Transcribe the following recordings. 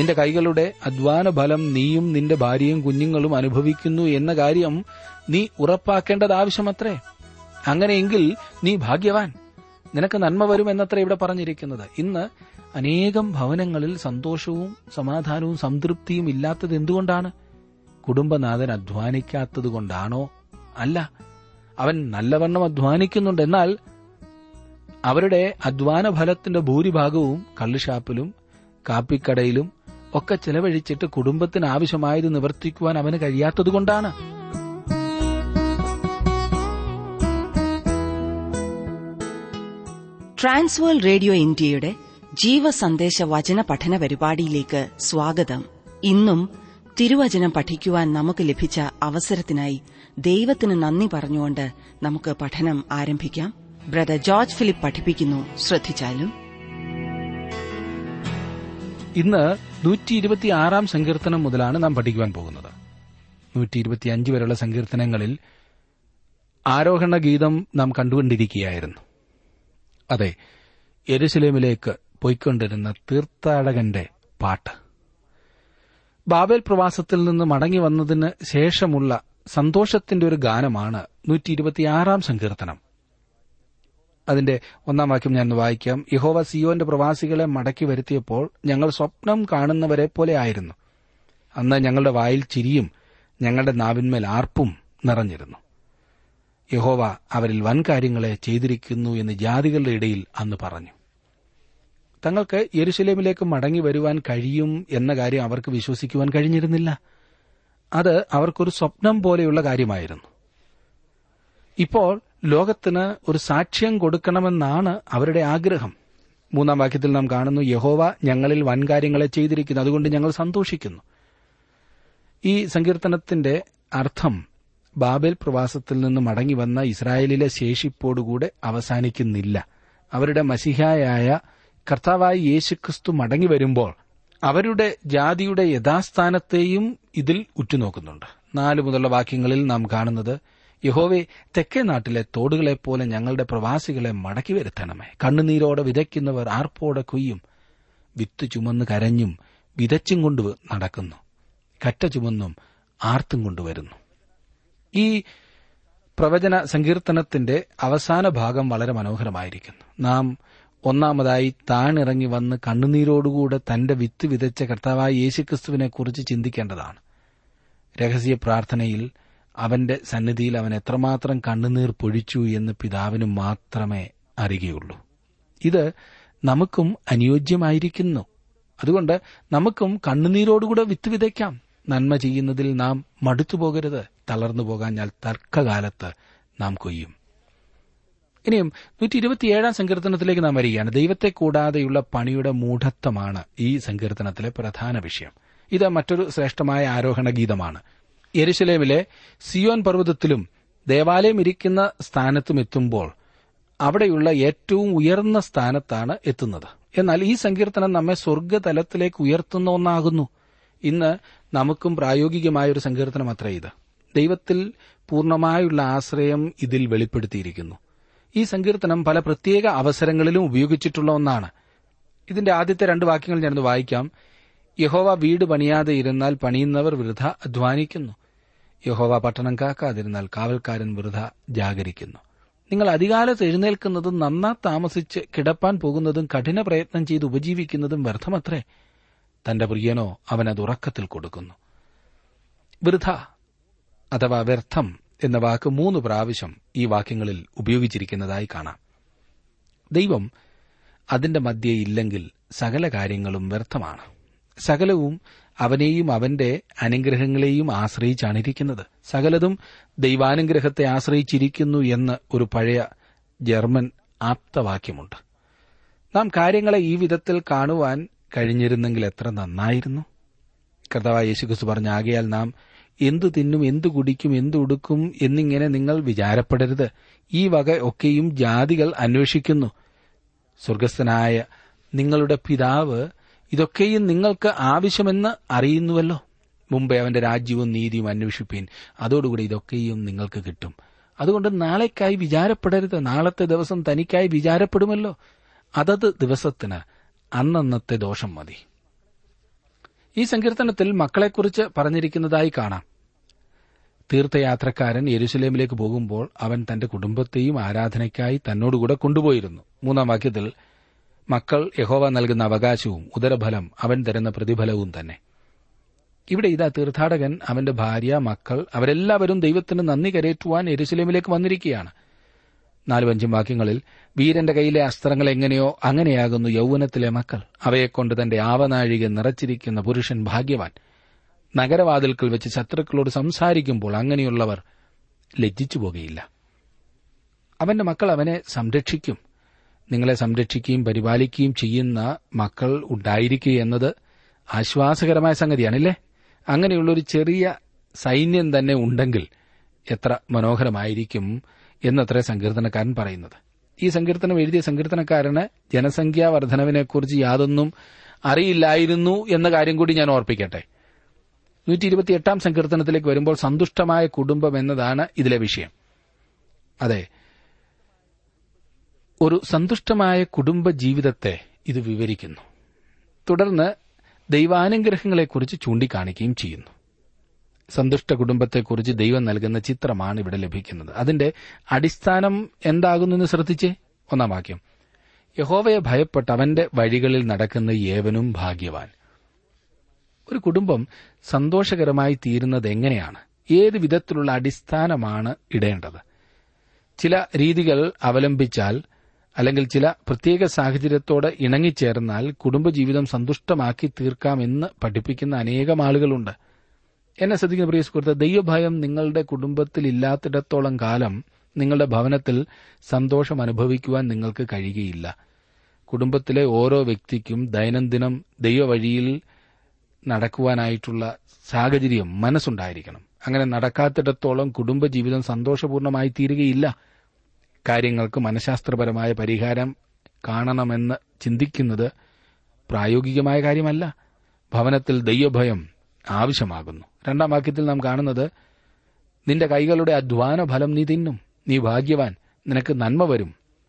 നിന്റെ കൈകളുടെ അധ്വാന ഫലം നീയും നിന്റെ ഭാര്യയും കുഞ്ഞുങ്ങളും അനുഭവിക്കുന്നു എന്ന കാര്യം നീ ഉറപ്പാക്കേണ്ടത് ആവശ്യമത്രേ അങ്ങനെയെങ്കിൽ നീ ഭാഗ്യവാൻ നിനക്ക് നന്മ വരും എന്നത്ര ഇവിടെ പറഞ്ഞിരിക്കുന്നത് ഇന്ന് അനേകം ഭവനങ്ങളിൽ സന്തോഷവും സമാധാനവും സംതൃപ്തിയും ഇല്ലാത്തത് എന്തുകൊണ്ടാണ് കുടുംബനാഥൻ അധ്വാനിക്കാത്തത് കൊണ്ടാണോ അല്ല അവൻ നല്ലവണ്ണം അധ്വാനിക്കുന്നുണ്ട് എന്നാൽ അവരുടെ അധ്വാന ഫലത്തിന്റെ ഭൂരിഭാഗവും കള്ളുഷാപ്പിലും കാപ്പിക്കടയിലും ഒക്കെ ചെലവഴിച്ചിട്ട് കുടുംബത്തിന് ആവശ്യമായത് നിവർത്തിക്കുവാൻ അവന് കഴിയാത്തതുകൊണ്ടാണ് ട്രാൻസ്വേൾ റേഡിയോ ഇന്ത്യയുടെ ജീവസന്ദേശ വചന പഠന പരിപാടിയിലേക്ക് സ്വാഗതം ഇന്നും തിരുവചനം പഠിക്കുവാൻ നമുക്ക് ലഭിച്ച അവസരത്തിനായി ദൈവത്തിന് നന്ദി പറഞ്ഞുകൊണ്ട് നമുക്ക് പഠനം ആരംഭിക്കാം ബ്രദർ ജോർജ് ഫിലിപ്പ് പഠിപ്പിക്കുന്നു ശ്രദ്ധിച്ചാലും ഇന്ന് നൂറ്റി ഇരുപത്തിയാറാം സങ്കീർത്തനം മുതലാണ് നാം പഠിക്കുവാൻ പോകുന്നത് നൂറ്റി ഇരുപത്തിയഞ്ച് വരെയുള്ള സങ്കീർത്തനങ്ങളിൽ ആരോഹണ ഗീതം നാം കണ്ടുകൊണ്ടിരിക്കുകയായിരുന്നു അതെ എരുസലേമിലേക്ക് പോയിക്കൊണ്ടിരുന്ന തീർത്ഥാടകന്റെ പാട്ട് ബാബേൽ പ്രവാസത്തിൽ നിന്ന് മടങ്ങി വന്നതിന് ശേഷമുള്ള സന്തോഷത്തിന്റെ ഒരു ഗാനമാണ് നൂറ്റി ഇരുപത്തിയാറാം സങ്കീർത്തനം അതിന്റെ ഒന്നാം വാക്യം ഞാൻ വായിക്കാം യഹോവ സിയോന്റെ പ്രവാസികളെ മടക്കി വരുത്തിയപ്പോൾ ഞങ്ങൾ സ്വപ്നം കാണുന്നവരെ പോലെ ആയിരുന്നു അന്ന് ഞങ്ങളുടെ വായിൽ ചിരിയും ഞങ്ങളുടെ നാവിന്മേൽ ആർപ്പും നിറഞ്ഞിരുന്നു യഹോവ അവരിൽ വൻ കാര്യങ്ങളെ ചെയ്തിരിക്കുന്നു എന്ന് ജാതികളുടെ ഇടയിൽ അന്ന് പറഞ്ഞു തങ്ങൾക്ക് യെരുശലേമിലേക്ക് മടങ്ങി വരുവാൻ കഴിയും എന്ന കാര്യം അവർക്ക് വിശ്വസിക്കുവാൻ കഴിഞ്ഞിരുന്നില്ല അത് അവർക്കൊരു സ്വപ്നം പോലെയുള്ള കാര്യമായിരുന്നു ഇപ്പോൾ ലോകത്തിന് ഒരു സാക്ഷ്യം കൊടുക്കണമെന്നാണ് അവരുടെ ആഗ്രഹം മൂന്നാം വാക്യത്തിൽ നാം കാണുന്നു യഹോവ ഞങ്ങളിൽ വൻകാര്യങ്ങളെ ചെയ്തിരിക്കുന്നു അതുകൊണ്ട് ഞങ്ങൾ സന്തോഷിക്കുന്നു ഈ സങ്കീർത്തനത്തിന്റെ അർത്ഥം ബാബേൽ പ്രവാസത്തിൽ നിന്ന് മടങ്ങി വന്ന ഇസ്രായേലിലെ ശേഷിപ്പോടുകൂടെ അവസാനിക്കുന്നില്ല അവരുടെ മസിഹായായ കർത്താവായ യേശുക്രിസ്തു മടങ്ങി വരുമ്പോൾ അവരുടെ ജാതിയുടെ യഥാസ്ഥാനത്തെയും ഇതിൽ ഉറ്റുനോക്കുന്നുണ്ട് നാല് മുതലുള്ള വാക്യങ്ങളിൽ നാം കാണുന്നത് യഹോവെ തെക്കേ നാട്ടിലെ തോടുകളെപ്പോലെ ഞങ്ങളുടെ പ്രവാസികളെ മടക്കി വരുത്തണമേ കണ്ണുനീരോടെ വിതയ്ക്കുന്നവർ ആർപ്പോടെ കൊയ്യും വിത്ത് ചുമന്ന് കരഞ്ഞും വിതച്ചും കൊണ്ട് നടക്കുന്നു കറ്റ ചുമന്നും ആർത്തും കൊണ്ടുവരുന്നു ഈ പ്രവചന സങ്കീർത്തനത്തിന്റെ അവസാന ഭാഗം വളരെ മനോഹരമായിരിക്കുന്നു നാം ഒന്നാമതായി താണിറങ്ങി വന്ന് കണ്ണുനീരോടുകൂടെ തന്റെ വിത്ത് വിതച്ച കർത്താവായ യേശുക്രിസ്തുവിനെ കുറിച്ച് ചിന്തിക്കേണ്ടതാണ് രഹസ്യ പ്രാർത്ഥനയിൽ അവന്റെ സന്നിധിയിൽ അവൻ എത്രമാത്രം കണ്ണുനീർ പൊഴിച്ചു എന്ന് പിതാവിന് മാത്രമേ അറിയുകയുള്ളൂ ഇത് നമുക്കും അനുയോജ്യമായിരിക്കുന്നു അതുകൊണ്ട് നമുക്കും കണ്ണുനീരോടുകൂടെ വിത്ത് വിതയ്ക്കാം നന്മ ചെയ്യുന്നതിൽ നാം മടുത്തു പോകരുത് തളർന്നു പോകാഞ്ഞാൽ തർക്കകാലത്ത് നാം കൊയ്യും ഇനിയും നൂറ്റി ഇരുപത്തിയേഴാം സങ്കീർത്തനത്തിലേക്ക് നാം വരികയാണ് ദൈവത്തെ കൂടാതെയുള്ള പണിയുടെ മൂഢത്വമാണ് ഈ സങ്കീർത്തനത്തിലെ പ്രധാന വിഷയം ഇത് മറ്റൊരു ശ്രേഷ്ഠമായ ആരോഹണ ഗീതമാണ് യെരുശലേമിലെ സിയോൻ പർവ്വതത്തിലും ദേവാലയം ഇരിക്കുന്ന സ്ഥാനത്തും എത്തുമ്പോൾ അവിടെയുള്ള ഏറ്റവും ഉയർന്ന സ്ഥാനത്താണ് എത്തുന്നത് എന്നാൽ ഈ സങ്കീർത്തനം നമ്മെ സ്വർഗതലത്തിലേക്ക് ഉയർത്തുന്ന ഒന്നാകുന്നു ഇന്ന് നമുക്കും പ്രായോഗികമായ ഒരു സങ്കീർത്തനം അത്ര ഇത് ദൈവത്തിൽ പൂർണ്ണമായുള്ള ആശ്രയം ഇതിൽ വെളിപ്പെടുത്തിയിരിക്കുന്നു ഈ സങ്കീർത്തനം പല പ്രത്യേക അവസരങ്ങളിലും ഉപയോഗിച്ചിട്ടുള്ള ഒന്നാണ് ഇതിന്റെ ആദ്യത്തെ രണ്ട് വാക്യങ്ങൾ ഞാനത് വായിക്കാം യഹോവ വീട് പണിയാതെ ഇരുന്നാൽ പണിയുന്നവർ വൃഥ അധ്വാനിക്കുന്നു യഹോവ പട്ടണം കാക്കാതിരുന്നാൽ കാവൽക്കാരൻ വൃഥ ജാഗരിക്കുന്നു നിങ്ങൾ അധികാലത്ത് എഴുന്നേൽക്കുന്നതും നന്നാ താമസിച്ച് കിടപ്പാൻ പോകുന്നതും കഠിന പ്രയത്നം ചെയ്ത് ഉപജീവിക്കുന്നതും വ്യർത്ഥമത്രേ തന്റെ പ്രിയനോ അവൻ അത് ഉറക്കത്തിൽ കൊടുക്കുന്നു വൃഥ അഥവാ വ്യർത്ഥം എന്ന വാക്ക് മൂന്ന് പ്രാവശ്യം ഈ വാക്യങ്ങളിൽ ഉപയോഗിച്ചിരിക്കുന്നതായി കാണാം ദൈവം അതിന്റെ മധ്യേ ഇല്ലെങ്കിൽ സകല കാര്യങ്ങളും വ്യർത്ഥമാണ് സകലവും അവനെയും അവന്റെ അനുഗ്രഹങ്ങളെയും ആശ്രയിച്ചാണ് ഇരിക്കുന്നത് സകലതും ദൈവാനുഗ്രഹത്തെ ആശ്രയിച്ചിരിക്കുന്നു എന്ന് ഒരു പഴയ ജർമ്മൻ ആപ്തവാക്യമുണ്ട് നാം കാര്യങ്ങളെ ഈ വിധത്തിൽ കാണുവാൻ കഴിഞ്ഞിരുന്നെങ്കിൽ എത്ര നന്നായിരുന്നു കർത്താവായ യേശുക്രിസ്തു പറഞ്ഞ ആകയാൽ നാം എന്തു തിന്നും എന്തു കുടിക്കും എന്തു ഉടുക്കും എന്നിങ്ങനെ നിങ്ങൾ വിചാരപ്പെടരുത് ഈ വക ഒക്കെയും ജാതികൾ അന്വേഷിക്കുന്നു സ്വർഗസ്ഥനായ നിങ്ങളുടെ പിതാവ് ഇതൊക്കെയും നിങ്ങൾക്ക് ആവശ്യമെന്ന് അറിയുന്നുവല്ലോ മുമ്പേ അവന്റെ രാജ്യവും നീതിയും അന്വേഷിപ്പീൻ അതോടുകൂടി ഇതൊക്കെയും നിങ്ങൾക്ക് കിട്ടും അതുകൊണ്ട് നാളേക്കായി വിചാരപ്പെടരുത് നാളത്തെ ദിവസം തനിക്കായി വിചാരപ്പെടുമല്ലോ അതത് ദിവസത്തിന് അന്നന്നത്തെ ദോഷം മതി ഈ സങ്കീർത്തനത്തിൽ മക്കളെക്കുറിച്ച് പറഞ്ഞിരിക്കുന്നതായി കാണാം തീർത്ഥയാത്രക്കാരൻ യെരുസലേമിലേക്ക് പോകുമ്പോൾ അവൻ തന്റെ കുടുംബത്തെയും ആരാധനയ്ക്കായി തന്നോടുകൂടെ കൊണ്ടുപോയിരുന്നു മൂന്നാം വാക്യത്തിൽ മക്കൾ യഹോവ നൽകുന്ന അവകാശവും ഉദരഫലം അവൻ തരുന്ന പ്രതിഫലവും തന്നെ ഇവിടെ ഇതാ തീർത്ഥാടകൻ അവന്റെ ഭാര്യ മക്കൾ അവരെല്ലാവരും ദൈവത്തിന് നന്ദി കരേറ്റുവാൻ യെരുസലേമിലേക്ക് വന്നിരിക്കുകയാണ് നാലും അഞ്ചും വാക്യങ്ങളിൽ വീരന്റെ കയ്യിലെ അസ്ത്രങ്ങൾ എങ്ങനെയോ അങ്ങനെയാകുന്നു യൗവനത്തിലെ മക്കൾ അവയെക്കൊണ്ട് തന്റെ ആവനാഴിക നിറച്ചിരിക്കുന്ന പുരുഷൻ ഭാഗ്യവാൻ നഗരവാതിൽക്കൽ വെച്ച് ശത്രുക്കളോട് സംസാരിക്കുമ്പോൾ അങ്ങനെയുള്ളവർ ലജ്ജിച്ചു പോകുകയില്ല അവന്റെ മക്കൾ അവനെ സംരക്ഷിക്കും നിങ്ങളെ സംരക്ഷിക്കുകയും പരിപാലിക്കുകയും ചെയ്യുന്ന മക്കൾ ഉണ്ടായിരിക്കുക എന്നത് ആശ്വാസകരമായ സംഗതിയാണല്ലേ അങ്ങനെയുള്ള ഒരു ചെറിയ സൈന്യം തന്നെ ഉണ്ടെങ്കിൽ എത്ര മനോഹരമായിരിക്കും എന്നത്ര സങ്കീർത്തനക്കാരൻ പറയുന്നത് ഈ സങ്കീർത്തനം എഴുതിയ സങ്കീർത്തനക്കാരന് ജനസംഖ്യാ വർധനവിനെക്കുറിച്ച് യാതൊന്നും അറിയില്ലായിരുന്നു എന്ന കാര്യം കൂടി ഞാൻ ഓർപ്പിക്കട്ടെ നൂറ്റി ഇരുപത്തിയെട്ടാം സങ്കീർത്തനത്തിലേക്ക് വരുമ്പോൾ സന്തുഷ്ടമായ കുടുംബം എന്നതാണ് ഇതിലെ വിഷയം അതെ ഒരു സന്തുഷ്ടമായ കുടുംബ ജീവിതത്തെ ഇത് വിവരിക്കുന്നു തുടർന്ന് ദൈവാനുഗ്രഹങ്ങളെക്കുറിച്ച് ചൂണ്ടിക്കാണിക്കുകയും ചെയ്യുന്നു സന്തുഷ്ട കുടുംബത്തെക്കുറിച്ച് ദൈവം നൽകുന്ന ചിത്രമാണ് ഇവിടെ ലഭിക്കുന്നത് അതിന്റെ അടിസ്ഥാനം എന്താകുന്നെന്ന് ശ്രദ്ധിച്ചേ ഒന്നാം വാക്യം യഹോവയെ ഭയപ്പെട്ട് അവന്റെ വഴികളിൽ നടക്കുന്ന ഏവനും ഭാഗ്യവാൻ ഒരു കുടുംബം സന്തോഷകരമായി തീരുന്നത് എങ്ങനെയാണ് ഏത് വിധത്തിലുള്ള അടിസ്ഥാനമാണ് ഇടേണ്ടത് ചില രീതികൾ അവലംബിച്ചാൽ അല്ലെങ്കിൽ ചില പ്രത്യേക സാഹചര്യത്തോട് ഇണങ്ങിച്ചേർന്നാൽ കുടുംബജീവിതം സന്തുഷ്ടമാക്കി തീർക്കാമെന്ന് പഠിപ്പിക്കുന്ന അനേകം ആളുകളുണ്ട് എന്നെ ശ്രദ്ധിക്കുന്ന പ്രിയ സുഹൃത്ത് ദൈവഭയം നിങ്ങളുടെ കുടുംബത്തിൽ ഇല്ലാത്തിടത്തോളം കാലം നിങ്ങളുടെ ഭവനത്തിൽ സന്തോഷം അനുഭവിക്കുവാൻ നിങ്ങൾക്ക് കഴിയുകയില്ല കുടുംബത്തിലെ ഓരോ വ്യക്തിക്കും ദൈനംദിനം ദൈവവഴിയിൽ നടക്കുവാനായിട്ടുള്ള സാഹചര്യം മനസ്സുണ്ടായിരിക്കണം അങ്ങനെ നടക്കാത്തിടത്തോളം കുടുംബജീവിതം സന്തോഷപൂർണമായി തീരുകയില്ല കാര്യങ്ങൾക്ക് മനഃശാസ്ത്രപരമായ പരിഹാരം കാണണമെന്ന് ചിന്തിക്കുന്നത് പ്രായോഗികമായ കാര്യമല്ല ഭവനത്തിൽ ദൈവഭയം ആവശ്യമാകുന്നു രണ്ടാം വാക്യത്തിൽ നാം കാണുന്നത് നിന്റെ കൈകളുടെ അധ്വാന ഫലം നീ തിന്നും നീ ഭാഗ്യവാൻ നിനക്ക് നന്മ വരും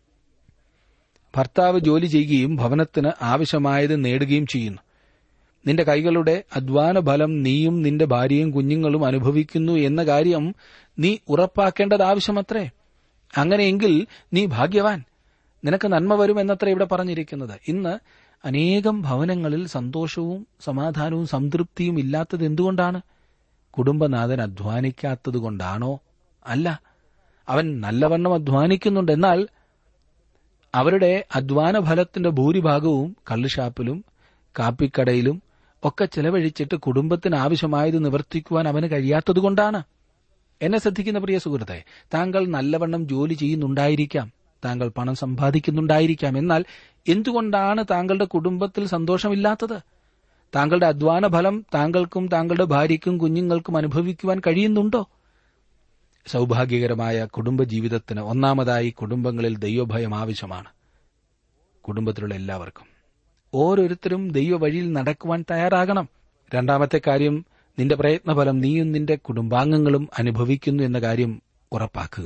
ഭർത്താവ് ജോലി ചെയ്യുകയും ഭവനത്തിന് ആവശ്യമായത് നേടുകയും ചെയ്യുന്നു നിന്റെ കൈകളുടെ അധ്വാന ഫലം നീയും നിന്റെ ഭാര്യയും കുഞ്ഞുങ്ങളും അനുഭവിക്കുന്നു എന്ന കാര്യം നീ ഉറപ്പാക്കേണ്ടത് ആവശ്യമത്രേ അങ്ങനെയെങ്കിൽ നീ ഭാഗ്യവാൻ നിനക്ക് നന്മ വരും എന്നത്ര ഇവിടെ പറഞ്ഞിരിക്കുന്നത് ഇന്ന് അനേകം ഭവനങ്ങളിൽ സന്തോഷവും സമാധാനവും സംതൃപ്തിയും ഇല്ലാത്തത് എന്തുകൊണ്ടാണ് കുടുംബനാഥൻ അധ്വാനിക്കാത്തതുകൊണ്ടാണോ അല്ല അവൻ നല്ലവണ്ണം അധ്വാനിക്കുന്നുണ്ട് എന്നാൽ അവരുടെ അധ്വാന ഫലത്തിന്റെ ഭൂരിഭാഗവും കള്ളുഷാപ്പിലും കാപ്പിക്കടയിലും ഒക്കെ ചെലവഴിച്ചിട്ട് കുടുംബത്തിന് ആവശ്യമായത് നിവർത്തിക്കുവാൻ അവന് കഴിയാത്തതുകൊണ്ടാണ് എന്നെ ശ്രദ്ധിക്കുന്ന പ്രിയ സുഹൃത്തെ താങ്കൾ നല്ലവണ്ണം ജോലി ചെയ്യുന്നുണ്ടായിരിക്കാം താങ്കൾ പണം സമ്പാദിക്കുന്നുണ്ടായിരിക്കാം എന്നാൽ എന്തുകൊണ്ടാണ് താങ്കളുടെ കുടുംബത്തിൽ സന്തോഷമില്ലാത്തത് താങ്കളുടെ അധ്വാന ഫലം താങ്കൾക്കും താങ്കളുടെ ഭാര്യയ്ക്കും കുഞ്ഞുങ്ങൾക്കും അനുഭവിക്കുവാൻ കഴിയുന്നുണ്ടോ സൗഭാഗ്യകരമായ കുടുംബജീവിതത്തിന് ഒന്നാമതായി കുടുംബങ്ങളിൽ ദൈവഭയം ആവശ്യമാണ് കുടുംബത്തിലുള്ള എല്ലാവർക്കും ഓരോരുത്തരും ദൈവവഴിയിൽ നടക്കുവാൻ തയ്യാറാകണം രണ്ടാമത്തെ കാര്യം നിന്റെ പ്രയത്നഫലം നീയും നിന്റെ കുടുംബാംഗങ്ങളും അനുഭവിക്കുന്നു എന്ന കാര്യം ഉറപ്പാക്കുക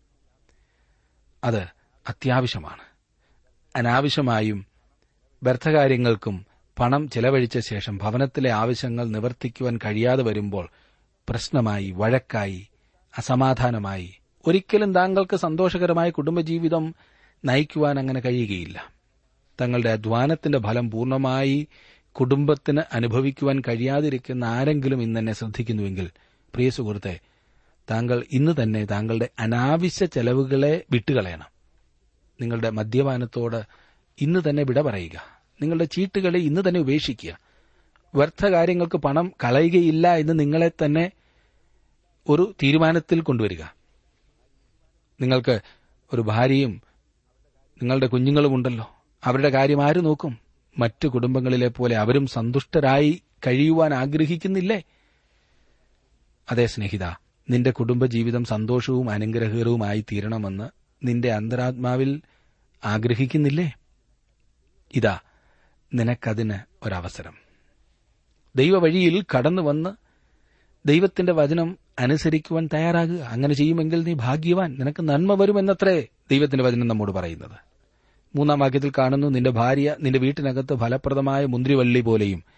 അത് അത്യാവശ്യമാണ് അനാവശ്യമായും വ്യർത്ഥകാര്യങ്ങൾക്കും പണം ചെലവഴിച്ച ശേഷം ഭവനത്തിലെ ആവശ്യങ്ങൾ നിവർത്തിക്കുവാൻ കഴിയാതെ വരുമ്പോൾ പ്രശ്നമായി വഴക്കായി അസമാധാനമായി ഒരിക്കലും താങ്കൾക്ക് സന്തോഷകരമായ കുടുംബജീവിതം നയിക്കുവാൻ അങ്ങനെ കഴിയുകയില്ല തങ്ങളുടെ അധ്വാനത്തിന്റെ ഫലം പൂർണ്ണമായി കുടുംബത്തിന് അനുഭവിക്കുവാൻ കഴിയാതിരിക്കുന്ന ആരെങ്കിലും ഇന്നെന്നെ ശ്രദ്ധിക്കുന്നുവെങ്കിൽ പ്രിയ സുഹൃത്തെ താങ്കൾ ഇന്ന് തന്നെ താങ്കളുടെ അനാവശ്യ ചെലവുകളെ വിട്ടുകളയണം നിങ്ങളുടെ മദ്യപാനത്തോട് ഇന്ന് തന്നെ വിട പറയുക നിങ്ങളുടെ ചീട്ടുകളെ ഇന്ന് തന്നെ ഉപേക്ഷിക്കുക വ്യർത്ഥ കാര്യങ്ങൾക്ക് പണം കളയുകയില്ല എന്ന് നിങ്ങളെ തന്നെ ഒരു തീരുമാനത്തിൽ കൊണ്ടുവരിക നിങ്ങൾക്ക് ഒരു ഭാര്യയും നിങ്ങളുടെ കുഞ്ഞുങ്ങളും ഉണ്ടല്ലോ അവരുടെ കാര്യം ആര് നോക്കും മറ്റു കുടുംബങ്ങളിലെ പോലെ അവരും സന്തുഷ്ടരായി കഴിയുവാൻ ആഗ്രഹിക്കുന്നില്ലേ അതേ സ്നേഹിത നിന്റെ കുടുംബജീവിതം സന്തോഷവും അനുഗ്രഹകരവുമായി തീരണമെന്ന് നിന്റെ അന്തരാത്മാവിൽ ആഗ്രഹിക്കുന്നില്ലേ ഇതാ നിനക്കതിന് ഒരവസരം ദൈവവഴിയിൽ കടന്നു വന്ന് ദൈവത്തിന്റെ വചനം അനുസരിക്കുവാൻ തയ്യാറാകുക അങ്ങനെ ചെയ്യുമെങ്കിൽ നീ ഭാഗ്യവാൻ നിനക്ക് നന്മ വരുമെന്നത്രേ ദൈവത്തിന്റെ വചനം നമ്മോട് പറയുന്നത് മൂന്നാം വാക്യത്തിൽ കാണുന്നു നിന്റെ ഭാര്യ നിന്റെ വീട്ടിനകത്ത് ഫലപ്രദമായ മുന്തിരിവള്ളി പോലെയും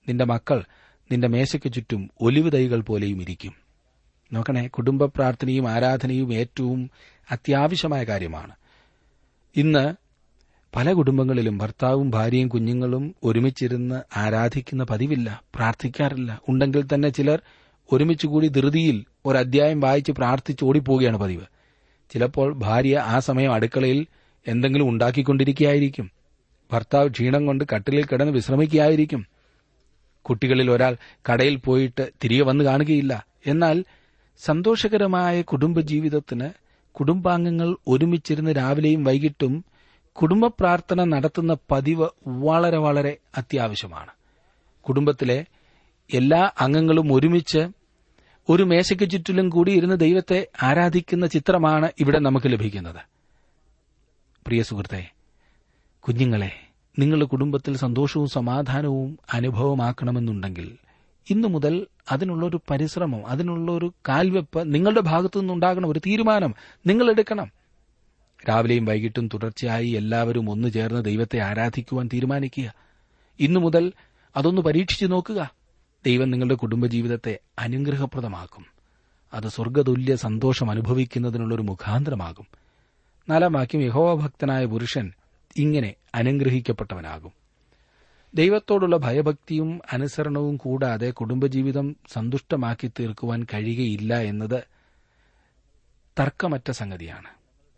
നിന്റെ മക്കൾ നിന്റെ മേശയ്ക്ക് ചുറ്റും ഒലിവ് തൈകൾ പോലെയും ഇരിക്കും നോക്കണേ കുടുംബ പ്രാർത്ഥനയും ആരാധനയും ഏറ്റവും അത്യാവശ്യമായ കാര്യമാണ് ഇന്ന് പല കുടുംബങ്ങളിലും ഭർത്താവും ഭാര്യയും കുഞ്ഞുങ്ങളും ഒരുമിച്ചിരുന്ന് ആരാധിക്കുന്ന പതിവില്ല പ്രാർത്ഥിക്കാറില്ല ഉണ്ടെങ്കിൽ തന്നെ ചിലർ ഒരുമിച്ചുകൂടി ധൃതിയിൽ ഒരധ്യായം വായിച്ച് പ്രാർത്ഥിച്ച് ഓടിപ്പോവുകയാണ് പതിവ് ചിലപ്പോൾ ഭാര്യ ആ സമയം അടുക്കളയിൽ എന്തെങ്കിലും ഉണ്ടാക്കിക്കൊണ്ടിരിക്കുകയായിരിക്കും ഭർത്താവ് ക്ഷീണം കൊണ്ട് കട്ടിലിൽ കിടന്ന് വിശ്രമിക്കുകയായിരിക്കും കുട്ടികളിൽ ഒരാൾ കടയിൽ പോയിട്ട് തിരികെ വന്ന് കാണുകയില്ല എന്നാൽ സന്തോഷകരമായ കുടുംബജീവിതത്തിന് കുടുംബാംഗങ്ങൾ ഒരുമിച്ചിരുന്ന് രാവിലെയും വൈകിട്ടും കുടുംബ പ്രാർത്ഥന നടത്തുന്ന പതിവ് വളരെ വളരെ അത്യാവശ്യമാണ് കുടുംബത്തിലെ എല്ലാ അംഗങ്ങളും ഒരുമിച്ച് ഒരു മേശയ്ക്ക് ചുറ്റിലും കൂടി ഇരുന്ന് ദൈവത്തെ ആരാധിക്കുന്ന ചിത്രമാണ് ഇവിടെ നമുക്ക് ലഭിക്കുന്നത് പ്രിയ സുഹൃത്തെ കുഞ്ഞുങ്ങളെ നിങ്ങളുടെ കുടുംബത്തിൽ സന്തോഷവും സമാധാനവും അനുഭവമാക്കണമെന്നുണ്ടെങ്കിൽ ഇന്നു മുതൽ അതിനുള്ളൊരു പരിശ്രമം അതിനുള്ളൊരു കാൽവെപ്പ് നിങ്ങളുടെ ഭാഗത്തു നിന്നുണ്ടാകണം ഒരു തീരുമാനം നിങ്ങൾ എടുക്കണം രാവിലെയും വൈകിട്ടും തുടർച്ചയായി എല്ലാവരും ഒന്നു ചേർന്ന് ദൈവത്തെ ആരാധിക്കുവാൻ തീരുമാനിക്കുക ഇന്നു മുതൽ അതൊന്ന് പരീക്ഷിച്ചു നോക്കുക ദൈവം നിങ്ങളുടെ കുടുംബജീവിതത്തെ അനുഗ്രഹപ്രദമാക്കും അത് സ്വർഗതുല്യ സന്തോഷം അനുഭവിക്കുന്നതിനുള്ളൊരു മുഖാന്തരമാകും നാലാം വാക്യം യഹോഭക്തനായ പുരുഷൻ ഇങ്ങനെ അനുഗ്രഹിക്കപ്പെട്ടവനാകും ദൈവത്തോടുള്ള ഭയഭക്തിയും അനുസരണവും കൂടാതെ കുടുംബജീവിതം സന്തുഷ്ടമാക്കി തീർക്കുവാൻ കഴിയുകയില്ല എന്നത് തർക്കമറ്റ സംഗതിയാണ്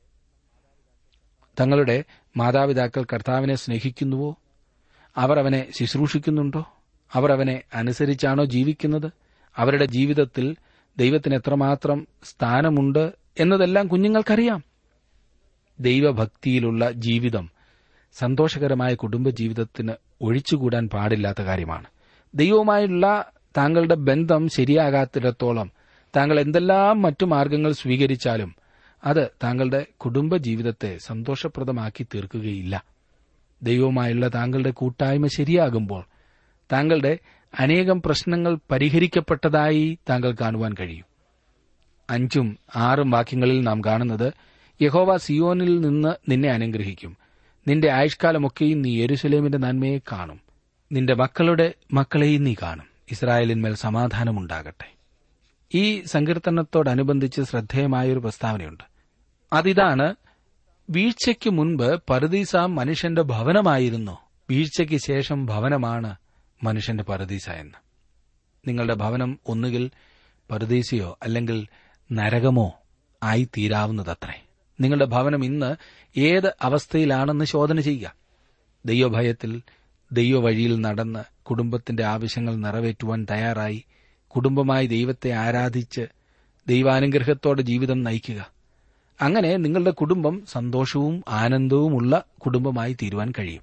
തങ്ങളുടെ മാതാപിതാക്കൾ കർത്താവിനെ സ്നേഹിക്കുന്നുവോ അവർ അവനെ ശുശ്രൂഷിക്കുന്നുണ്ടോ അവർ അവനെ അനുസരിച്ചാണോ ജീവിക്കുന്നത് അവരുടെ ജീവിതത്തിൽ ദൈവത്തിന് എത്രമാത്രം സ്ഥാനമുണ്ട് എന്നതെല്ലാം കുഞ്ഞുങ്ങൾക്കറിയാം ദൈവഭക്തിയിലുള്ള ജീവിതം സന്തോഷകരമായ കുടുംബജീവിതത്തിന് ഒഴിച്ചുകൂടാൻ പാടില്ലാത്ത കാര്യമാണ് ദൈവവുമായുള്ള താങ്കളുടെ ബന്ധം ശരിയാകാത്തിടത്തോളം താങ്കൾ എന്തെല്ലാം മറ്റു മാർഗങ്ങൾ സ്വീകരിച്ചാലും അത് താങ്കളുടെ കുടുംബജീവിതത്തെ സന്തോഷപ്രദമാക്കി തീർക്കുകയില്ല ദൈവവുമായുള്ള താങ്കളുടെ കൂട്ടായ്മ ശരിയാകുമ്പോൾ താങ്കളുടെ അനേകം പ്രശ്നങ്ങൾ പരിഹരിക്കപ്പെട്ടതായി താങ്കൾ കാണുവാൻ കഴിയും അഞ്ചും ആറും വാക്യങ്ങളിൽ നാം കാണുന്നത് യഹോവ സിയോനിൽ നിന്ന് നിന്നെ അനുഗ്രഹിക്കും നിന്റെ ആയുഷ്കാലമൊക്കെയും നീ യെരുസലേമിന്റെ നന്മയെ കാണും നിന്റെ മക്കളുടെ മക്കളെയും നീ കാണും ഇസ്രായേലിന്മേൽ സമാധാനമുണ്ടാകട്ടെ ഈ സങ്കീർത്തനത്തോടനുബന്ധിച്ച് ശ്രദ്ധേയമായൊരു പ്രസ്താവനയുണ്ട് അതിതാണ് വീഴ്ചയ്ക്ക് മുൻപ് പരദീസ മനുഷ്യന്റെ ഭവനമായിരുന്നു വീഴ്ചയ്ക്ക് ശേഷം ഭവനമാണ് മനുഷ്യന്റെ പരദീസ എന്ന് നിങ്ങളുടെ ഭവനം ഒന്നുകിൽ പരദീസയോ അല്ലെങ്കിൽ നരകമോ ആയി തീരാവുന്നതത്രേ നിങ്ങളുടെ ഭവനം ഇന്ന് ഏത് അവസ്ഥയിലാണെന്ന് ശോധന ചെയ്യുക ദൈവഭയത്തിൽ ദൈവവഴിയിൽ നടന്ന് കുടുംബത്തിന്റെ ആവശ്യങ്ങൾ നിറവേറ്റുവാൻ തയ്യാറായി കുടുംബമായി ദൈവത്തെ ആരാധിച്ച് ദൈവാനുഗ്രഹത്തോടെ ജീവിതം നയിക്കുക അങ്ങനെ നിങ്ങളുടെ കുടുംബം സന്തോഷവും ആനന്ദവുമുള്ള കുടുംബമായി തീരുവാൻ കഴിയും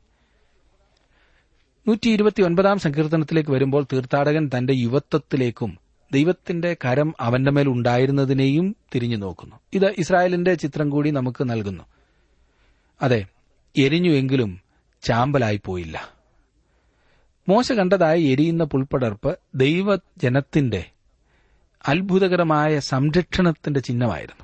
നൂറ്റി ഇരുപത്തിയൊൻപതാം സങ്കീർത്തനത്തിലേക്ക് വരുമ്പോൾ തീർത്ഥാടകൻ തന്റെ യുവത്വത്തിലേക്കും ദൈവത്തിന്റെ കരം അവന്റെ മേൽ ഉണ്ടായിരുന്നതിനെയും തിരിഞ്ഞു നോക്കുന്നു ഇത് ഇസ്രായേലിന്റെ ചിത്രം കൂടി നമുക്ക് നൽകുന്നു അതെ എരിഞ്ഞുവെങ്കിലും ചാമ്പലായി പോയില്ല മോശ കണ്ടതായ എരിയുന്ന പുൽപ്പടർപ്പ് ദൈവജനത്തിന്റെ അത്ഭുതകരമായ സംരക്ഷണത്തിന്റെ ചിഹ്നമായിരുന്നു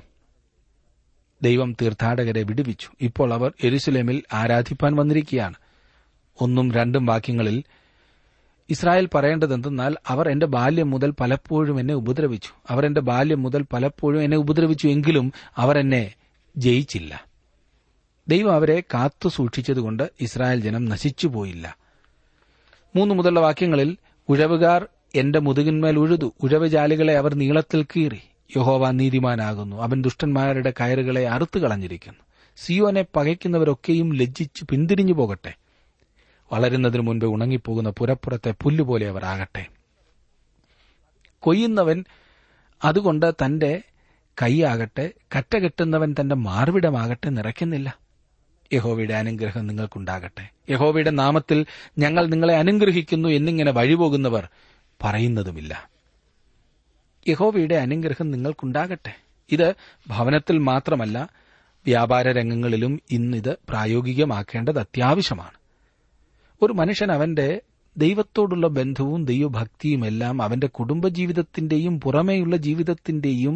ദൈവം തീർത്ഥാടകരെ വിടുവിച്ചു ഇപ്പോൾ അവർ എരുസലേമിൽ ആരാധിപ്പാൻ വന്നിരിക്കുകയാണ് ഒന്നും രണ്ടും വാക്യങ്ങളിൽ ഇസ്രായേൽ പറയേണ്ടതെന്തെന്നാൽ അവർ എന്റെ ബാല്യം മുതൽ പലപ്പോഴും എന്നെ ഉപദ്രവിച്ചു അവർ എന്റെ ബാല്യം മുതൽ പലപ്പോഴും എന്നെ ഉപദ്രവിച്ചു എങ്കിലും അവർ എന്നെ ജയിച്ചില്ല ദൈവം അവരെ കാത്തു സൂക്ഷിച്ചതുകൊണ്ട് ഇസ്രായേൽ ജനം നശിച്ചുപോയില്ല മൂന്ന് മുതലുള്ള വാക്യങ്ങളിൽ ഉഴവുകാർ എന്റെ മുതുകിന്മേൽ ഉഴുതു ഉഴവുജാലികളെ അവർ നീളത്തിൽ കീറി യഹോവ നീതിമാനാകുന്നു അവൻ ദുഷ്ടന്മാരുടെ കയറുകളെ അറുത്തു കളഞ്ഞിരിക്കുന്നു സിയോനെ പകയ്ക്കുന്നവരൊക്കെയും ലജ്ജിച്ചു പിന്തിരിഞ്ഞു പോകട്ടെ വളരുന്നതിനു മുൻപ് ഉണങ്ങിപ്പോകുന്ന പുരപ്പുറത്തെ പുല്ലുപോലെ അവർ ആകട്ടെ കൊയ്യുന്നവൻ അതുകൊണ്ട് തന്റെ കൈയാകട്ടെ കറ്റകെട്ടുന്നവൻ തന്റെ മാർവിടമാകട്ടെ നിറയ്ക്കുന്നില്ല യഹോവയുടെ അനുഗ്രഹം നിങ്ങൾക്കുണ്ടാകട്ടെ യഹോവയുടെ നാമത്തിൽ ഞങ്ങൾ നിങ്ങളെ അനുഗ്രഹിക്കുന്നു എന്നിങ്ങനെ വഴിപോകുന്നവർ പറയുന്നതുമില്ല യഹോവയുടെ അനുഗ്രഹം നിങ്ങൾക്കുണ്ടാകട്ടെ ഇത് ഭവനത്തിൽ മാത്രമല്ല വ്യാപാര രംഗങ്ങളിലും ഇന്നിത് പ്രായോഗികമാക്കേണ്ടത് അത്യാവശ്യമാണ് ഒരു മനുഷ്യൻ അവന്റെ ദൈവത്തോടുള്ള ബന്ധവും ദൈവഭക്തിയുമെല്ലാം അവന്റെ കുടുംബജീവിതത്തിന്റെയും പുറമേയുള്ള ജീവിതത്തിന്റെയും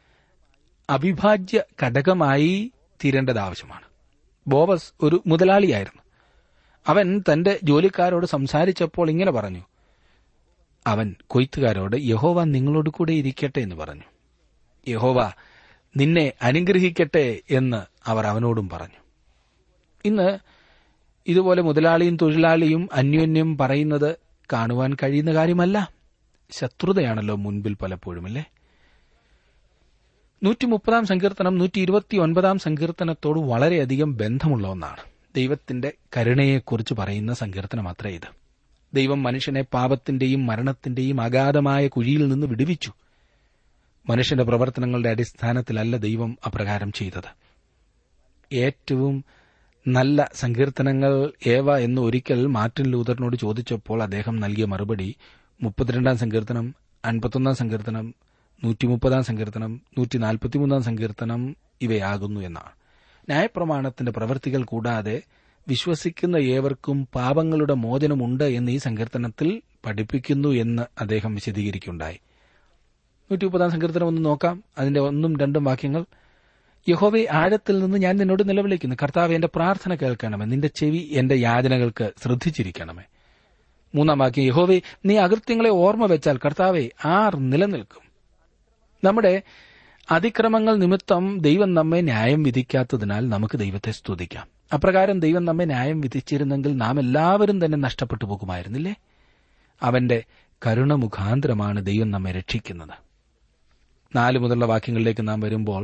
അവിഭാജ്യ ഘടകമായി തീരേണ്ടത് ആവശ്യമാണ് ബോവസ് ഒരു മുതലാളിയായിരുന്നു അവൻ തന്റെ ജോലിക്കാരോട് സംസാരിച്ചപ്പോൾ ഇങ്ങനെ പറഞ്ഞു അവൻ കൊയ്ത്തുകാരോട് യഹോവ നിങ്ങളോട് കൂടെ ഇരിക്കട്ടെ എന്ന് പറഞ്ഞു യഹോവ നിന്നെ അനുഗ്രഹിക്കട്ടെ എന്ന് അവർ അവനോടും പറഞ്ഞു ഇന്ന് ഇതുപോലെ മുതലാളിയും തൊഴിലാളിയും അന്യോന്യം പറയുന്നത് കാണുവാൻ കഴിയുന്ന കാര്യമല്ല ശത്രുതയാണല്ലോ മുൻപിൽ പലപ്പോഴും അല്ലേ നൂറ്റി മുപ്പതാം സങ്കീർത്തനം നൂറ്റി ഇരുപത്തി ഒൻപതാം സങ്കീർത്തനത്തോട് വളരെയധികം ബന്ധമുള്ള ഒന്നാണ് ദൈവത്തിന്റെ കരുണയെക്കുറിച്ച് പറയുന്ന സങ്കീർത്തനം അത്ര ഇത് ദൈവം മനുഷ്യനെ പാപത്തിന്റെയും മരണത്തിന്റെയും അഗാധമായ കുഴിയിൽ നിന്ന് വിടുവിച്ചു മനുഷ്യന്റെ പ്രവർത്തനങ്ങളുടെ അടിസ്ഥാനത്തിലല്ല ദൈവം അപ്രകാരം ചെയ്തത് ഏറ്റവും നല്ല സങ്കീർത്തനങ്ങൾ ഏവ എന്ന് ഒരിക്കൽ മാർട്ടിൻ ലൂതറിനോട് ചോദിച്ചപ്പോൾ അദ്ദേഹം നൽകിയ മറുപടി മുപ്പത്തിരണ്ടാം സങ്കീർത്തനം അൻപത്തൊന്നാം സങ്കീർത്തനം നൂറ്റി മുപ്പതാം സങ്കീർത്തനം നൂറ്റി നാൽപ്പത്തിമൂന്നാം സങ്കീർത്തനം ഇവയാകുന്നു എന്നാണ് ന്യായപ്രമാണത്തിന്റെ പ്രവൃത്തികൾ കൂടാതെ വിശ്വസിക്കുന്ന ഏവർക്കും പാപങ്ങളുടെ മോചനമുണ്ട് എന്ന് ഈ സങ്കീർത്തനത്തിൽ പഠിപ്പിക്കുന്നു എന്ന് അദ്ദേഹം വിശദീകരിക്കുകയുണ്ടായി നൂറ്റി മുപ്പതാം സങ്കീർത്തനം ഒന്ന് നോക്കാം അതിന്റെ ഒന്നും രണ്ടും വാക്യങ്ങൾ യഹോവെ ആഴത്തിൽ നിന്ന് ഞാൻ നിന്നോട് നിലവിളിക്കുന്നു കർത്താവ് എന്റെ പ്രാർത്ഥന കേൾക്കണമേ നിന്റെ ചെവി എന്റെ യാചനകൾക്ക് ശ്രദ്ധിച്ചിരിക്കണമേ മൂന്നാം വാക്യം യഹോവെ നീ അകൃത്യങ്ങളെ ഓർമ്മ വെച്ചാൽ കർത്താവെ ആർ നിലനിൽക്കും നമ്മുടെ അതിക്രമങ്ങൾ നിമിത്തം ദൈവം നമ്മെ ന്യായം വിധിക്കാത്തതിനാൽ നമുക്ക് ദൈവത്തെ സ്തുതിക്കാം അപ്രകാരം ദൈവം നമ്മെ ന്യായം വിധിച്ചിരുന്നെങ്കിൽ നാം എല്ലാവരും തന്നെ നഷ്ടപ്പെട്ടു പോകുമായിരുന്നില്ലേ അവന്റെ കരുണ മുഖാന്തരമാണ് ദൈവം നമ്മെ രക്ഷിക്കുന്നത് നാല് മുതലുള്ള വാക്യങ്ങളിലേക്ക് നാം വരുമ്പോൾ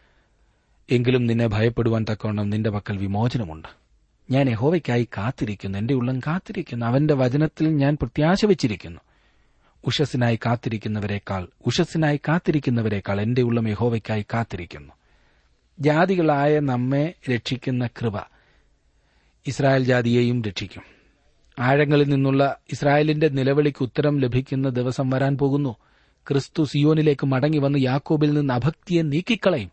എങ്കിലും നിന്നെ ഭയപ്പെടുവാൻ തക്കവണ്ണം നിന്റെ പക്കൽ വിമോചനമുണ്ട് ഞാൻ യഹോവയ്ക്കായി കാത്തിരിക്കുന്നു എന്റെ ഉള്ളം കാത്തിരിക്കുന്നു അവന്റെ വചനത്തിൽ ഞാൻ പ്രത്യാശ വെച്ചിരിക്കുന്നു ഉഷസ്സിനായി കാത്തിരിക്കുന്നവരെക്കാൾ ഉഷസ്സിനായി കാത്തിരിക്കുന്നവരെക്കാൾ എന്റെ ഉള്ളം യഹോവയ്ക്കായി കാത്തിരിക്കുന്നു ജാതികളായ നമ്മെ രക്ഷിക്കുന്ന കൃപ ഇസ്രായേൽ ജാതിയെയും രക്ഷിക്കും ആഴങ്ങളിൽ നിന്നുള്ള ഇസ്രായേലിന്റെ നിലവിളിക്ക് ഉത്തരം ലഭിക്കുന്ന ദിവസം വരാൻ പോകുന്നു ക്രിസ്തു സിയോനിലേക്ക് മടങ്ങി വന്ന് യാക്കോബിൽ നിന്ന് അഭക്തിയെ നീക്കിക്കളയും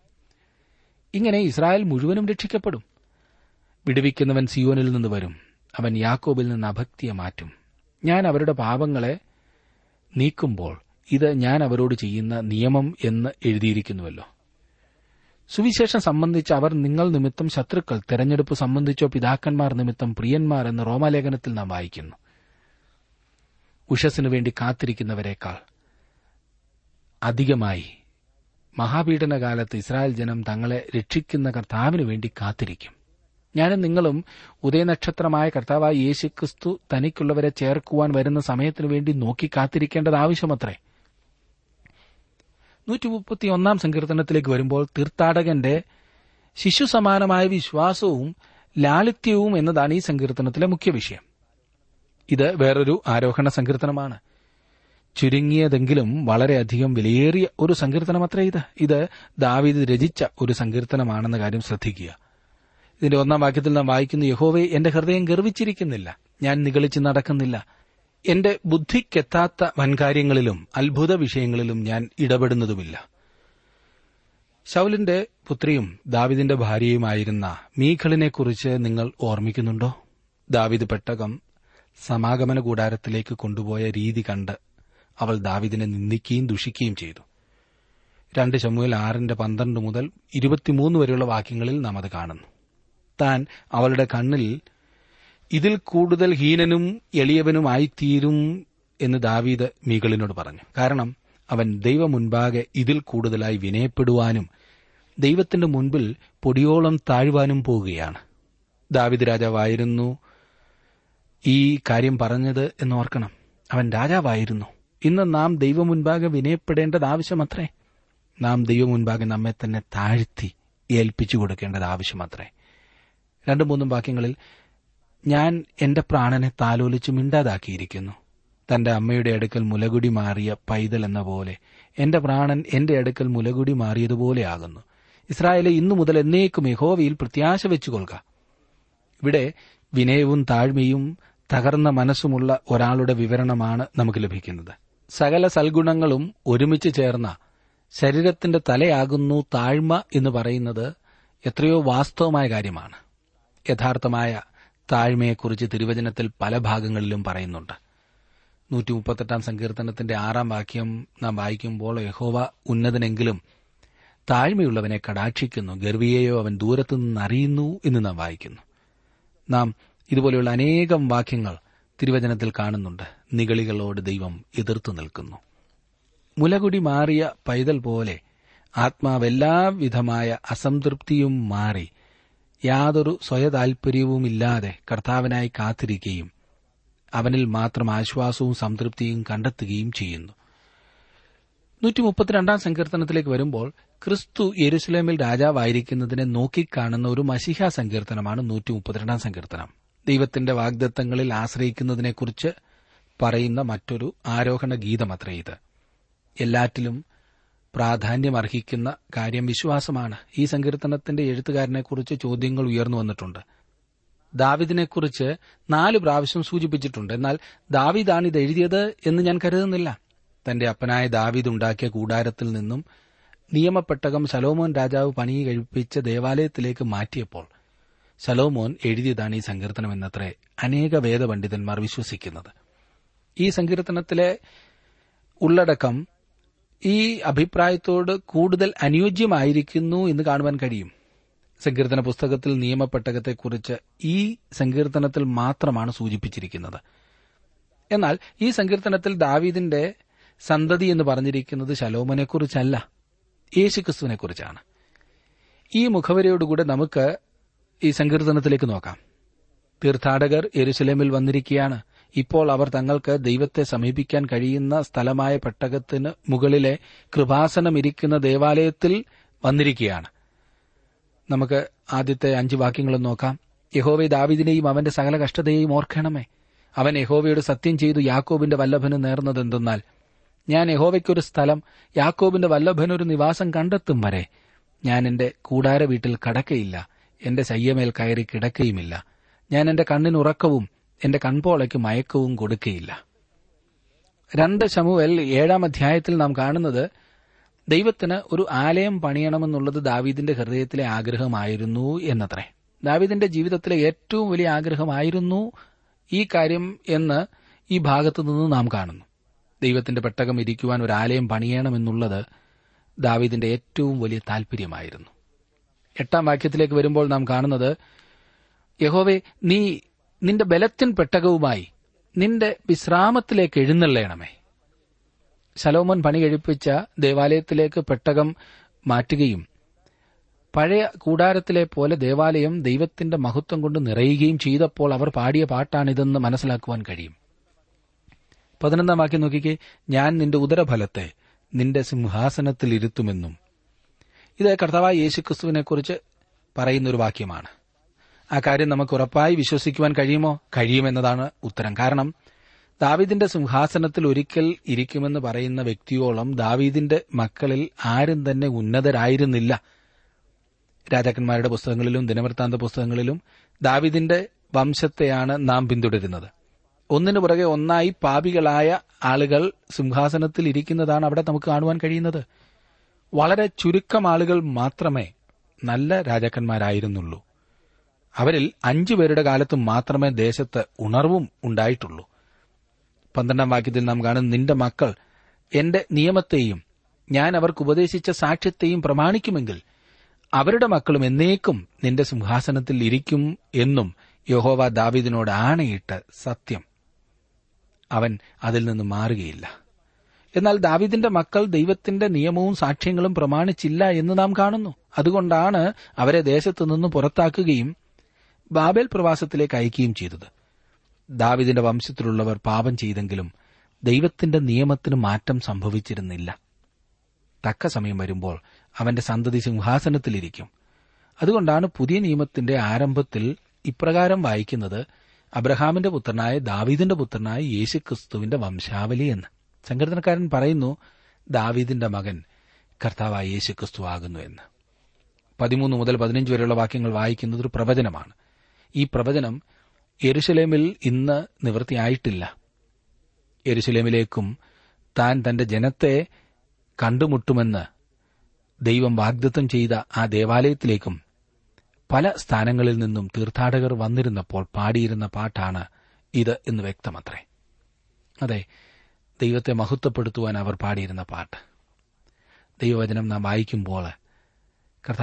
ഇങ്ങനെ ഇസ്രായേൽ മുഴുവനും രക്ഷിക്കപ്പെടും വിടുവിക്കുന്നവൻ സിയോനിൽ നിന്ന് വരും അവൻ യാക്കോബിൽ നിന്ന് അഭക്തിയെ മാറ്റും ഞാൻ അവരുടെ പാപങ്ങളെ നീക്കുമ്പോൾ ഇത് ഞാൻ അവരോട് ചെയ്യുന്ന നിയമം എന്ന് എഴുതിയിരിക്കുന്നുവല്ലോ സുവിശേഷം സംബന്ധിച്ച് അവർ നിങ്ങൾ നിമിത്തം ശത്രുക്കൾ തെരഞ്ഞെടുപ്പ് സംബന്ധിച്ചോ പിതാക്കന്മാർ നിമിത്തം പ്രിയന്മാർ എന്ന് റോമാലേഖനത്തിൽ നാം വായിക്കുന്നു ഉഷസ്സിനു വേണ്ടി കാത്തിരിക്കുന്നവരെക്കാൾ അധികമായി മഹാപീഡന കാലത്ത് ഇസ്രായേൽ ജനം തങ്ങളെ രക്ഷിക്കുന്ന കർത്താവിനു വേണ്ടി കാത്തിരിക്കും ഞാനും നിങ്ങളും ഉദയനക്ഷത്രമായ കർത്താവായ യേശുക്രിസ്തു തനിക്കുള്ളവരെ ചേർക്കുവാൻ വരുന്ന സമയത്തിനു വേണ്ടി നോക്കി കാത്തിരിക്കേണ്ടത് ആവശ്യമത്രേ നൂറ്റി മുപ്പത്തി ഒന്നാം സങ്കീർത്തനത്തിലേക്ക് വരുമ്പോൾ തീർത്ഥാടകന്റെ ശിശു സമാനമായ വിശ്വാസവും ലാളിത്യവും എന്നതാണ് ഈ സങ്കീർത്തനത്തിലെ മുഖ്യ വിഷയം ഇത് വേറൊരു ആരോഹണ സങ്കീർത്തനമാണ് ചുരുങ്ങിയതെങ്കിലും വളരെയധികം വിലയേറിയ ഒരു സങ്കീർത്തനമത്രേ ഇത് ഇത് ദാവീദ് രചിച്ച ഒരു സങ്കീർത്തനമാണെന്ന കാര്യം ശ്രദ്ധിക്കുക ഇതിന്റെ ഒന്നാം വാക്യത്തിൽ നാം വായിക്കുന്ന യഹോവെ എന്റെ ഹൃദയം ഗർവിച്ചിരിക്കുന്നില്ല ഞാൻ നിഗളിച്ച് നടക്കുന്നില്ല എന്റെ ബുദ്ധിക്കെത്താത്ത വൻകാര്യങ്ങളിലും അത്ഭുത വിഷയങ്ങളിലും ഞാൻ ഇടപെടുന്നതുമില്ല ശൗലിന്റെ പുത്രിയും ദാവിദിന്റെ ഭാര്യയുമായിരുന്ന മീഖളിനെക്കുറിച്ച് നിങ്ങൾ ഓർമ്മിക്കുന്നുണ്ടോ ദാവിദ് പെട്ടകം സമാഗമന കൂടാരത്തിലേക്ക് കൊണ്ടുപോയ രീതി കണ്ട് അവൾ ദാവിദിനെ നിന്ദിക്കുകയും ദുഷിക്കുകയും ചെയ്തു രണ്ട് ശമുവേൽ ആറിന്റെ പന്ത്രണ്ട് മുതൽ ഇരുപത്തിമൂന്ന് വരെയുള്ള വാക്യങ്ങളിൽ നാം അത് കാണുന്നു താൻ അവളുടെ കണ്ണിൽ ഇതിൽ കൂടുതൽ ഹീനനും എളിയവനുമായിത്തീരും എന്ന് ദാവീദ് മീകളിനോട് പറഞ്ഞു കാരണം അവൻ ദൈവമുൻപാകെ ഇതിൽ കൂടുതലായി വിനയപ്പെടുവാനും ദൈവത്തിന്റെ മുൻപിൽ പൊടിയോളം താഴ്വാനും പോവുകയാണ് ദാവിദ് രാജാവായിരുന്നു ഈ കാര്യം പറഞ്ഞത് എന്നോർക്കണം അവൻ രാജാവായിരുന്നു ഇന്ന് നാം ദൈവമുൻപാകെ വിനയപ്പെടേണ്ടത് ആവശ്യമത്രേ നാം ദൈവമുൻപാകെ നമ്മെ തന്നെ താഴ്ത്തി ഏൽപ്പിച്ചു കൊടുക്കേണ്ടത് ആവശ്യമത്രേ രണ്ടു മൂന്നും വാക്യങ്ങളിൽ ഞാൻ എന്റെ പ്രാണനെ താലോലിച്ച് മിണ്ടാതാക്കിയിരിക്കുന്നു തന്റെ അമ്മയുടെ അടുക്കൽ മുലകുടി മാറിയ പൈതൽ എന്ന പോലെ എന്റെ പ്രാണൻ എന്റെ അടുക്കൽ മുലകുടി മാറിയതുപോലെയാകുന്നു ഇസ്രായേലെ ഇന്നു മുതൽ എന്നേക്കും യഹോവയിൽ പ്രത്യാശ വെച്ചുകൊള്ളുക ഇവിടെ വിനയവും താഴ്മയും തകർന്ന മനസ്സുമുള്ള ഒരാളുടെ വിവരണമാണ് നമുക്ക് ലഭിക്കുന്നത് സകല സൽഗുണങ്ങളും ഒരുമിച്ച് ചേർന്ന ശരീരത്തിന്റെ തലയാകുന്നു താഴ്മ എന്ന് പറയുന്നത് എത്രയോ വാസ്തവമായ കാര്യമാണ് യഥാർത്ഥമായ താഴ്മയെക്കുറിച്ച് തിരുവചനത്തിൽ പല ഭാഗങ്ങളിലും പറയുന്നുണ്ട് നൂറ്റി മുപ്പത്തെട്ടാം സങ്കീർത്തനത്തിന്റെ ആറാം വാക്യം നാം വായിക്കുമ്പോൾ യഹോവ ഉന്നതനെങ്കിലും താഴ്മയുള്ളവനെ കടാക്ഷിക്കുന്നു ഗർവിയെയോ അവൻ ദൂരത്തു നിന്ന് അറിയുന്നു എന്ന് നാം വായിക്കുന്നു നാം ഇതുപോലെയുള്ള അനേകം വാക്യങ്ങൾ തിരുവചനത്തിൽ കാണുന്നുണ്ട് നിഗളികളോട് ദൈവം എതിർത്തു നിൽക്കുന്നു മുലകുടി മാറിയ പൈതൽ പോലെ ആത്മാവെല്ലാവിധമായ അസംതൃപ്തിയും മാറി യാതൊരു സ്വയതാൽപര്യവുമില്ലാതെ കർത്താവിനായി കാത്തിരിക്കുകയും അവനിൽ മാത്രം ആശ്വാസവും സംതൃപ്തിയും കണ്ടെത്തുകയും ചെയ്യുന്നു നൂറ്റി മുപ്പത്തിരണ്ടാം സങ്കീർത്തനത്തിലേക്ക് വരുമ്പോൾ ക്രിസ്തു യെരുസലേമിൽ രാജാവായിരിക്കുന്നതിനെ നോക്കിക്കാണുന്ന ഒരു മഷിഹ സങ്കീർത്തനമാണ് നൂറ്റി മുപ്പത്തിരണ്ടാം സങ്കീർത്തനം ദൈവത്തിന്റെ വാഗ്ദത്തങ്ങളിൽ ആശ്രയിക്കുന്നതിനെക്കുറിച്ച് പറയുന്ന മറ്റൊരു ആരോഹണ ഗീതമത്രേ ഇത് എല്ലാറ്റിലും പ്രാധാന്യമർഹിക്കുന്ന കാര്യം വിശ്വാസമാണ് ഈ സങ്കീർത്തനത്തിന്റെ എഴുത്തുകാരനെക്കുറിച്ച് ചോദ്യങ്ങൾ ഉയർന്നു വന്നിട്ടുണ്ട് ദാവിദിനെക്കുറിച്ച് നാല് പ്രാവശ്യം സൂചിപ്പിച്ചിട്ടുണ്ട് എന്നാൽ ദാവിദാണ് ഇത് എഴുതിയത് എന്ന് ഞാൻ കരുതുന്നില്ല തന്റെ അപ്പനായ ദാവീദ് ഉണ്ടാക്കിയ കൂടാരത്തിൽ നിന്നും നിയമപ്പെട്ടകം ശലോമോൻ രാജാവ് പണി കഴിപ്പിച്ച ദേവാലയത്തിലേക്ക് മാറ്റിയപ്പോൾ ശലോമോൻ എഴുതിയതാണ് ഈ സങ്കീർത്തനം എന്നത്രേ അനേക വേദപണ്ഡിതന്മാർ വിശ്വസിക്കുന്നത് ഈ സങ്കീർത്തനത്തിലെ ഉള്ളടക്കം ഈ അഭിപ്രായത്തോട് കൂടുതൽ അനുയോജ്യമായിരിക്കുന്നു എന്ന് കാണുവാൻ കഴിയും സങ്കീർത്തന പുസ്തകത്തിൽ നിയമപ്പെട്ടകത്തെക്കുറിച്ച് ഈ സങ്കീർത്തനത്തിൽ മാത്രമാണ് സൂചിപ്പിച്ചിരിക്കുന്നത് എന്നാൽ ഈ സങ്കീർത്തനത്തിൽ ദാവീദിന്റെ സന്തതി എന്ന് പറഞ്ഞിരിക്കുന്നത് ശലോമനെക്കുറിച്ചല്ല യേശുക്രിസ്തുവിനെക്കുറിച്ചാണ് ഈ മുഖവരയോടുകൂടെ നമുക്ക് ഈ സങ്കീർത്തനത്തിലേക്ക് നോക്കാം തീർത്ഥാടകർ യെരുസലേമിൽ വന്നിരിക്കുകയാണ് ഇപ്പോൾ അവർ തങ്ങൾക്ക് ദൈവത്തെ സമീപിക്കാൻ കഴിയുന്ന സ്ഥലമായ പെട്ടകത്തിന് മുകളിലെ കൃപാസനം ഇരിക്കുന്ന ദേവാലയത്തിൽ വന്നിരിക്കുകയാണ് നമുക്ക് ആദ്യത്തെ അഞ്ച് വാക്യങ്ങളും നോക്കാം യഹോവെ ദാവിദിനെയും അവന്റെ സകല കഷ്ടതയെയും ഓർക്കണമേ അവൻ യഹോവയോട് സത്യം ചെയ്തു യാക്കോബിന്റെ വല്ലഭന് നേർന്നതെന്തെന്നാൽ ഞാൻ യഹോവയ്ക്കൊരു സ്ഥലം യാക്കോബിന്റെ വല്ലഭനൊരു നിവാസം കണ്ടെത്തും വരെ ഞാൻ എന്റെ കൂടാര വീട്ടിൽ കടക്കയില്ല എന്റെ ശയ്യമേൽ കയറി കിടക്കയുമില്ല ഞാൻ എന്റെ കണ്ണിനുറക്കവും എന്റെ കൺപോളയ്ക്ക് മയക്കവും കൊടുക്കയില്ല രണ്ട് ശമുവൽ ഏഴാം അധ്യായത്തിൽ നാം കാണുന്നത് ദൈവത്തിന് ഒരു ആലയം പണിയണമെന്നുള്ളത് ദാവീദിന്റെ ഹൃദയത്തിലെ ആഗ്രഹമായിരുന്നു എന്നത്രേ ദാവീദിന്റെ ജീവിതത്തിലെ ഏറ്റവും വലിയ ആഗ്രഹമായിരുന്നു ഈ കാര്യം എന്ന് ഈ ഭാഗത്തു നിന്ന് നാം കാണുന്നു ദൈവത്തിന്റെ പെട്ടകം ഇരിക്കുവാൻ ഒരു ആലയം പണിയണമെന്നുള്ളത് ദാവീദിന്റെ ഏറ്റവും വലിയ താൽപര്യമായിരുന്നു എട്ടാം വാക്യത്തിലേക്ക് വരുമ്പോൾ നാം കാണുന്നത് യഹോവെ നീ നിന്റെ ബലത്തിൻ പെട്ടകവുമായി നിന്റെ വിശ്രാമത്തിലേക്ക് എഴുന്നള്ളയണമേ ശലോമോൻ പണി കഴിപ്പിച്ച ദേവാലയത്തിലേക്ക് പെട്ടകം മാറ്റുകയും പഴയ കൂടാരത്തിലെ പോലെ ദേവാലയം ദൈവത്തിന്റെ മഹത്വം കൊണ്ട് നിറയുകയും ചെയ്തപ്പോൾ അവർ പാടിയ പാട്ടാണിതെന്ന് മനസ്സിലാക്കുവാൻ കഴിയും പതിനൊന്നാം വാക്യം നോക്കിക്കേ ഞാൻ നിന്റെ ഉദരഫലത്തെ നിന്റെ സിംഹാസനത്തിൽ ഇരുത്തുമെന്നും ഇത് കർത്താവായ യേശുക്രിസ്തുവിനെക്കുറിച്ച് പറയുന്നൊരു വാക്യമാണ് ആ കാര്യം നമുക്ക് ഉറപ്പായി വിശ്വസിക്കുവാൻ കഴിയുമോ കഴിയുമെന്നതാണ് ഉത്തരം കാരണം ദാവീദിന്റെ സിംഹാസനത്തിൽ ഒരിക്കൽ ഇരിക്കുമെന്ന് പറയുന്ന വ്യക്തിയോളം ദാവീദിന്റെ മക്കളിൽ ആരും തന്നെ ഉന്നതരായിരുന്നില്ല രാജാക്കന്മാരുടെ പുസ്തകങ്ങളിലും ദിനവൃത്താന്ത പുസ്തകങ്ങളിലും ദാവീദിന്റെ വംശത്തെയാണ് നാം പിന്തുടരുന്നത് ഒന്നിനു പുറകെ ഒന്നായി പാപികളായ ആളുകൾ സിംഹാസനത്തിൽ ഇരിക്കുന്നതാണ് അവിടെ നമുക്ക് കാണുവാൻ കഴിയുന്നത് വളരെ ചുരുക്കം ആളുകൾ മാത്രമേ നല്ല രാജാക്കന്മാരായിരുന്നുള്ളൂ അവരിൽ അഞ്ചു പേരുടെ കാലത്ത് മാത്രമേ ദേശത്ത് ഉണർവും ഉണ്ടായിട്ടുള്ളൂ പന്ത്രണ്ടാം വാക്യത്തിൽ നാം കാണും നിന്റെ മക്കൾ എന്റെ നിയമത്തെയും ഞാൻ അവർക്ക് ഉപദേശിച്ച സാക്ഷ്യത്തെയും പ്രമാണിക്കുമെങ്കിൽ അവരുടെ മക്കളും എന്നേക്കും നിന്റെ സിംഹാസനത്തിൽ ഇരിക്കും എന്നും യഹോവ ദാവീദിനോട് ആണയിട്ട് സത്യം അവൻ അതിൽ നിന്ന് മാറുകയില്ല എന്നാൽ ദാവീദിന്റെ മക്കൾ ദൈവത്തിന്റെ നിയമവും സാക്ഷ്യങ്ങളും പ്രമാണിച്ചില്ല എന്ന് നാം കാണുന്നു അതുകൊണ്ടാണ് അവരെ ദേശത്തു നിന്ന് പുറത്താക്കുകയും ബാബേൽ പ്രവാസത്തിലേക്ക് അയക്കുകയും ചെയ്തത് ദാവിദിന്റെ വംശത്തിലുള്ളവർ പാപം ചെയ്തെങ്കിലും ദൈവത്തിന്റെ നിയമത്തിന് മാറ്റം സംഭവിച്ചിരുന്നില്ല തക്ക സമയം വരുമ്പോൾ അവന്റെ സന്തതി സിംഹാസനത്തിലിരിക്കും അതുകൊണ്ടാണ് പുതിയ നിയമത്തിന്റെ ആരംഭത്തിൽ ഇപ്രകാരം വായിക്കുന്നത് അബ്രഹാമിന്റെ പുത്രനായ ദാവീദിന്റെ പുത്രനായ യേശുക്രിസ്തുവിന്റെ വംശാവലി എന്ന് സങ്കീർത്തനക്കാരൻ പറയുന്നു ദാവീദിന്റെ മകൻ കർത്താവായ യേശുക്രിസ്തു ആകുന്നു എന്ന് പതിമൂന്ന് മുതൽ പതിനഞ്ച് വരെയുള്ള വാക്യങ്ങൾ വായിക്കുന്നത് ഒരു പ്രവചനമാണ് ഈ പ്രവചനം യെരുശലേമിൽ ഇന്ന് നിവൃത്തിയായിട്ടില്ല യെരുശലേമിലേക്കും താൻ തന്റെ ജനത്തെ കണ്ടുമുട്ടുമെന്ന് ദൈവം വാഗ്ദത്തം ചെയ്ത ആ ദേവാലയത്തിലേക്കും പല സ്ഥാനങ്ങളിൽ നിന്നും തീർത്ഥാടകർ വന്നിരുന്നപ്പോൾ പാടിയിരുന്ന പാട്ടാണ് ഇത് എന്ന് വ്യക്തമത്രേ അതെ ദൈവത്തെ മഹത്വപ്പെടുത്തുവാൻ അവർ പാടിയിരുന്ന പാട്ട് ദൈവവചനം നാം വായിക്കുമ്പോൾ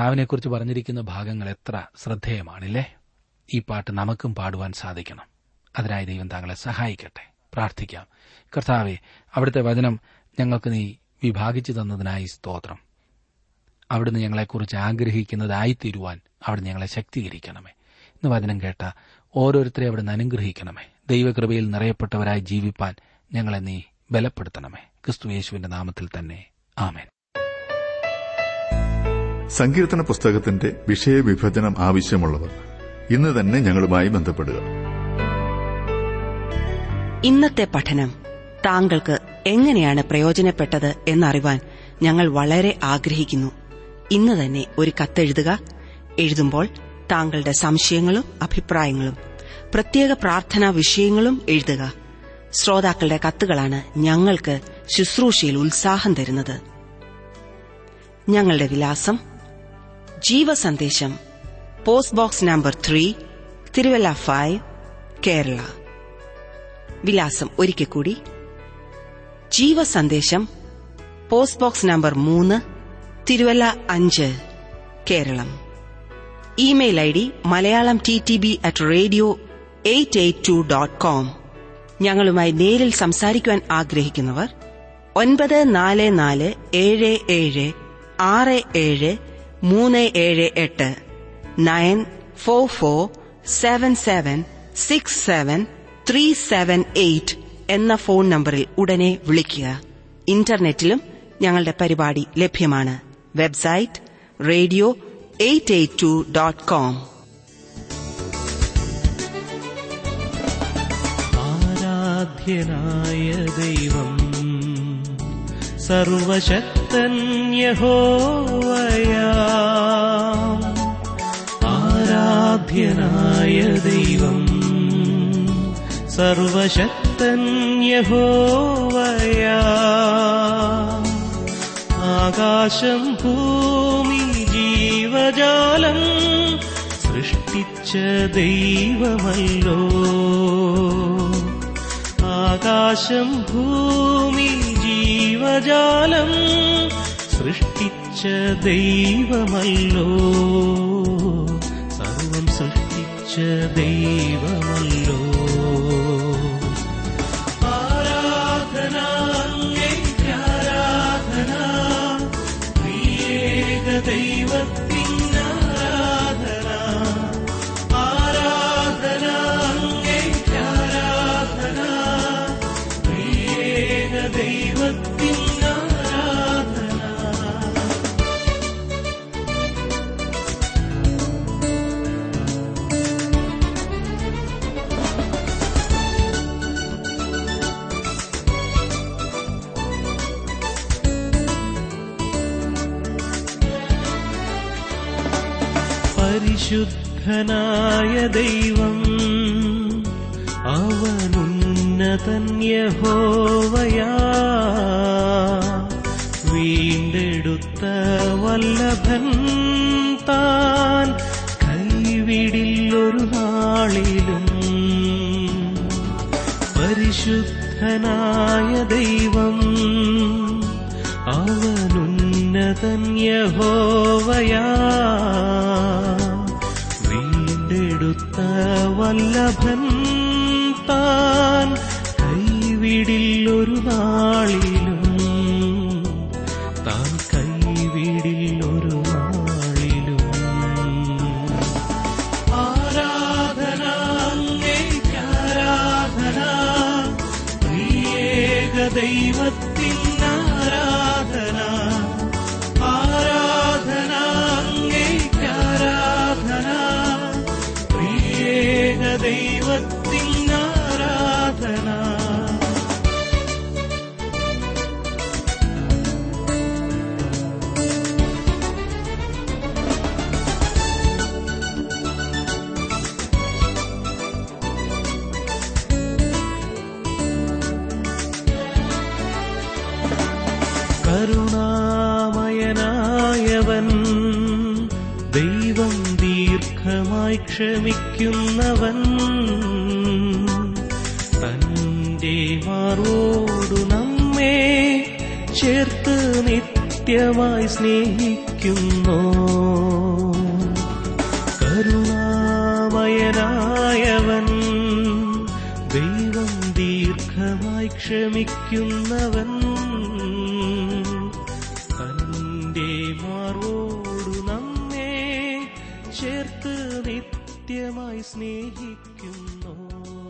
കർത്താവിനെക്കുറിച്ച് പറഞ്ഞിരിക്കുന്ന ഭാഗങ്ങൾ എത്ര ശ്രദ്ധേയമാണില്ലേ ഈ പാട്ട് നമുക്കും പാടുവാൻ സാധിക്കണം അതിനായി ദൈവം താങ്കളെ സഹായിക്കട്ടെ പ്രാർത്ഥിക്കാം കർത്താവെ അവിടുത്തെ വചനം ഞങ്ങൾക്ക് നീ വിഭാഗിച്ചു തന്നതിനായി സ്തോത്രം അവിടുന്ന് ഞങ്ങളെക്കുറിച്ച് ആഗ്രഹിക്കുന്നതായി തീരുവാൻ അവിടുന്ന് ഞങ്ങളെ ശക്തീകരിക്കണമേ ഇന്ന് വചനം കേട്ട ഓരോരുത്തരെ അവിടുന്ന് അനുഗ്രഹിക്കണമേ ദൈവകൃപയിൽ നിറയപ്പെട്ടവരായി ജീവിപ്പാൻ ഞങ്ങളെ നീ ബലപ്പെടുത്തണമേ ക്രിസ്തു യേശുവിന്റെ നാമത്തിൽ തന്നെ ആമേൻ സങ്കീർത്തന പുസ്തകത്തിന്റെ വിഷയവിഭജനം ആവശ്യമുള്ളവർ ഇന്ന് തന്നെ ഞങ്ങളുമായി ബന്ധപ്പെടുക ഇന്നത്തെ പഠനം താങ്കൾക്ക് എങ്ങനെയാണ് പ്രയോജനപ്പെട്ടത് എന്നറിവാൻ ഞങ്ങൾ വളരെ ആഗ്രഹിക്കുന്നു ഇന്ന് തന്നെ ഒരു കത്തെഴുതുക എഴുതുമ്പോൾ താങ്കളുടെ സംശയങ്ങളും അഭിപ്രായങ്ങളും പ്രത്യേക പ്രാർത്ഥനാ വിഷയങ്ങളും എഴുതുക ശ്രോതാക്കളുടെ കത്തുകളാണ് ഞങ്ങൾക്ക് ശുശ്രൂഷയിൽ ഉത്സാഹം തരുന്നത് ഞങ്ങളുടെ വിലാസം Jeevasandesham post box number three Thiruvalla five Kerala വിലാസം ഒരിക്കൽ കൂടി ജീവസന്ദേശം പോസ്റ്റ് ബോക്സ് നമ്പർ മൂന്ന് തിരുവല്ല അഞ്ച് Keralam email I D Malayalam T T B at radio eight eight two dot com ഞങ്ങളുമായി നേരിൽ സംസാരിക്കുവാൻ ആഗ്രഹിക്കുന്നവർ ഒൻപത് നാല് നാല് ഏഴ് ഏഴ് ആറ് ഏഴ് മൂന്ന് ഏഴ് എട്ട് nine four four seven seven six seven three seven eight എന്ന ഫോൺ നമ്പറിൽ ഉടനെ വിളിക്കുക ഇന്റർനെറ്റിലും ഞങ്ങളുടെ പരിപാടി ലഭ്യമാണ് website radio eight eight two dot com ആരാധ്യനായ ദൈവം സർവശക്തൻ യഹോവയാ ആരാധ്യനായ ദൈവം സർവശക്തൻ യഹോവയാ ആകാശം ഭൂമി ജീവജാലം സൃഷ്ടിച്ച ദൈവമല്ലോ ആകാശം ഭൂമി ജീവജാലം സൃഷ്ടിച്ച ദൈവമല്ലോ സർവം സൃഷ്ടിച്ച ദൈവമല്ലോ ആരാധന അങ്ങേക്ക് ആരാധന പ്രിയേക ദൈവത്തിന് ആരാധന ആരാധന അങ്ങേക്ക് ആരാധന പ്രിയേക ദൈവത്തിന് ആരാധന പരിശുദ്ധനായ ദൈവം അവനുന്നതൻ യഹോവയാ വീണ്ടെടുത്ത വല്ലഭൻ താൻ കൈവിടില്ലൊരു നാളിലും പരിശുദ്ധനായ ദൈവം അവനുന്നതൻ യഹോവയാ വീണ്ടെടുത്ത വല്ലഭൻ താൻ കൈവിടില്ലൊരു നാളിലും താൻ കൈവിടില്ലൊരു നാളിലും ആരാധന അങ്ങേക്ക് ആരാധന പ്രിയേക ദൈവത്തിന് ആരാധന ആരാധന അങ്ങേക്ക് ആരാധന പ്രിയേക ദൈവത്തിന് ആരാധന കരുണാമയനായവൻ ദൈവം ദീർഘമായി ക്ഷമിക്കുന്നവൻ തന്റെ മാറോടു നമ്മെ ചേർത്ത് നിത്യമായി സ്നേഹിക്കുന്നു കരുണാമയനായവൻ ദീർഘമായി ക്ഷമിക്കുന്നവൻ തന്റെ മാറോടു നമ്മെ ചേർത്ത് നിത്യമായി സ്നേഹിക്കുന്നു